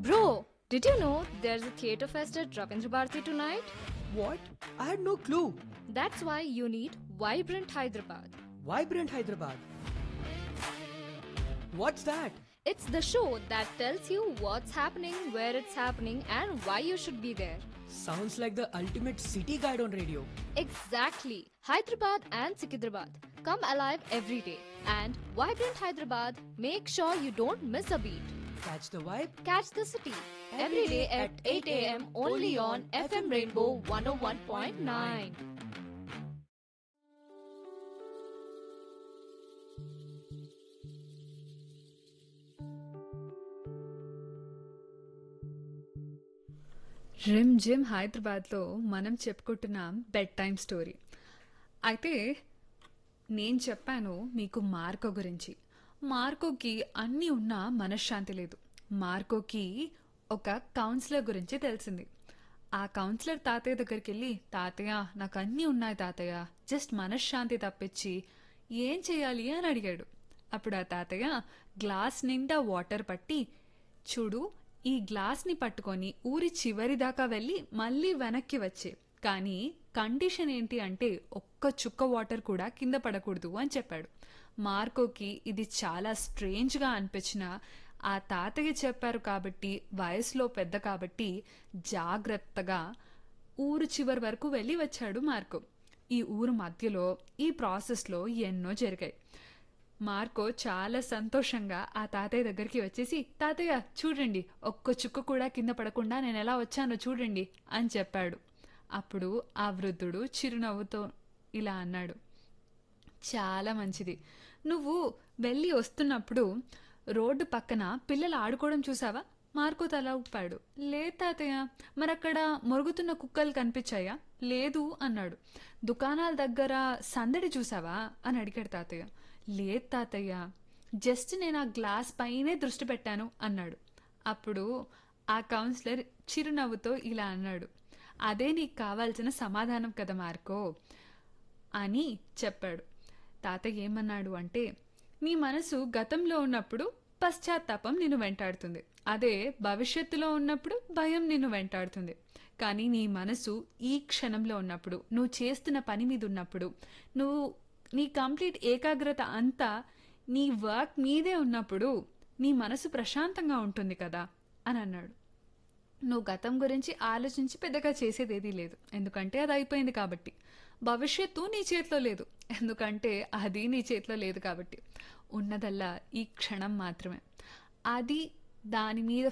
Bro, did you know there's a theatre fest at Ravindra Bharati tonight? What? I had no clue. That's why you need Vibrant Hyderabad. Vibrant Hyderabad. What's that? It's the show that tells you what's happening, where it's happening, and why you should be there. Sounds like the ultimate city guide on radio. Exactly. Hyderabad and Sikidrabad. Come alive every day. And Vibrant Hyderabad, make sure you don't miss a beat. Catch the vibe. Catch the city every day at 8 a.m. only on FM Rainbow 101.9. Rim Jhim హైదరాబాద్లో మనం చెప్పుకుంటున్నాం bed time story అయితే నేను చెప్పాను మీకు Marco గురించి మార్కోకి అన్నీ ఉన్నా మనశ్శాంతి లేదు మార్కోకి ఒక కౌన్సిలర్ గురించి తెలిసింది ఆ కౌన్సిలర్ తాతయ్య దగ్గరికి వెళ్ళి తాతయ్య నాకు అన్నీ ఉన్నాయి తాతయ్య జస్ట్ మనశ్శాంతి తప్పించి ఏం చేయాలి అని అడిగాడు అప్పుడు ఆ తాతయ్య గ్లాస్ నిండా వాటర్ పట్టి చూడు ఈ గ్లాస్ని పట్టుకొని ఊరి చివరి దాకా వెళ్ళి మళ్ళీ వెనక్కి వచ్చే కానీ కండిషన్ ఏంటి అంటే ఒక్క చుక్క వాటర్ కూడా కింద పడకూడదు అని చెప్పాడు మార్కోకి ఇది చాలా స్ట్రేంజ్గా అనిపించిన ఆ తాతయ్య చెప్పారు కాబట్టి వయసులో పెద్ద కాబట్టి జాగ్రత్తగా ఊరు చివరి వరకు వెళ్ళి వచ్చాడు మార్కో ఈ ఊరు మధ్యలో ఈ ప్రాసెస్లో ఎన్నో జరిగాయి మార్కో చాలా సంతోషంగా ఆ తాతయ్య దగ్గరికి వచ్చేసి తాతయ్య చూడండి ఒక్క చుక్క కూడా కింద పడకుండా నేను ఎలా వచ్చానో చూడండి అని చెప్పాడు అప్పుడు ఆ వృద్ధుడు చిరునవ్వుతో ఇలా అన్నాడు చాలా మంచిది నువ్వు వెళ్ళి వస్తున్నప్పుడు రోడ్డు పక్కన పిల్లలు ఆడుకోవడం చూసావా మార్కో తల ఊపాడు లేదు తాతయ్య మరక్కడ మొరుగుతున్న కుక్కలు కనిపించాయా లేదు అన్నాడు దుకాణాల దగ్గర సందడి చూసావా అని అడిగాడు తాతయ్య లేదు తాతయ్య జస్ట్ నేను ఆ గ్లాస్ పైనే దృష్టి పెట్టాను అన్నాడు అప్పుడు ఆ కౌన్సిలర్ చిరునవ్వుతో ఇలా అన్నాడు అదే నీకు కావాల్సిన సమాధానం కదా మార్కో అని చెప్పాడు తాతయ్య ఏమన్నాడు అంటే నీ మనసు గతంలో ఉన్నప్పుడు పశ్చాత్తాపం నిన్ను వెంటాడుతుంది అదే భవిష్యత్తులో ఉన్నప్పుడు భయం నిన్ను వెంటాడుతుంది కానీ నీ మనసు ఈ క్షణంలో ఉన్నప్పుడు నువ్వు చేస్తున్న పని మీద ఉన్నప్పుడు నువ్వు నీ కంప్లీట్ ఏకాగ్రత అంతా నీ వర్క్ మీదే ఉన్నప్పుడు నీ మనసు ప్రశాంతంగా ఉంటుంది కదా అని అన్నాడు నువ్వు గతం గురించి ఆలోచించి పెద్దగా చేసేది ఏదీ లేదు ఎందుకంటే అది అయిపోయింది కాబట్టి భవిష్యత్తు నీ చేతిలో లేదు ఎందుకంటే అది నీ చేతిలో లేదు కాబట్టి ఉన్నదల్లా ఈ క్షణం మాత్రమే అది దాని మీద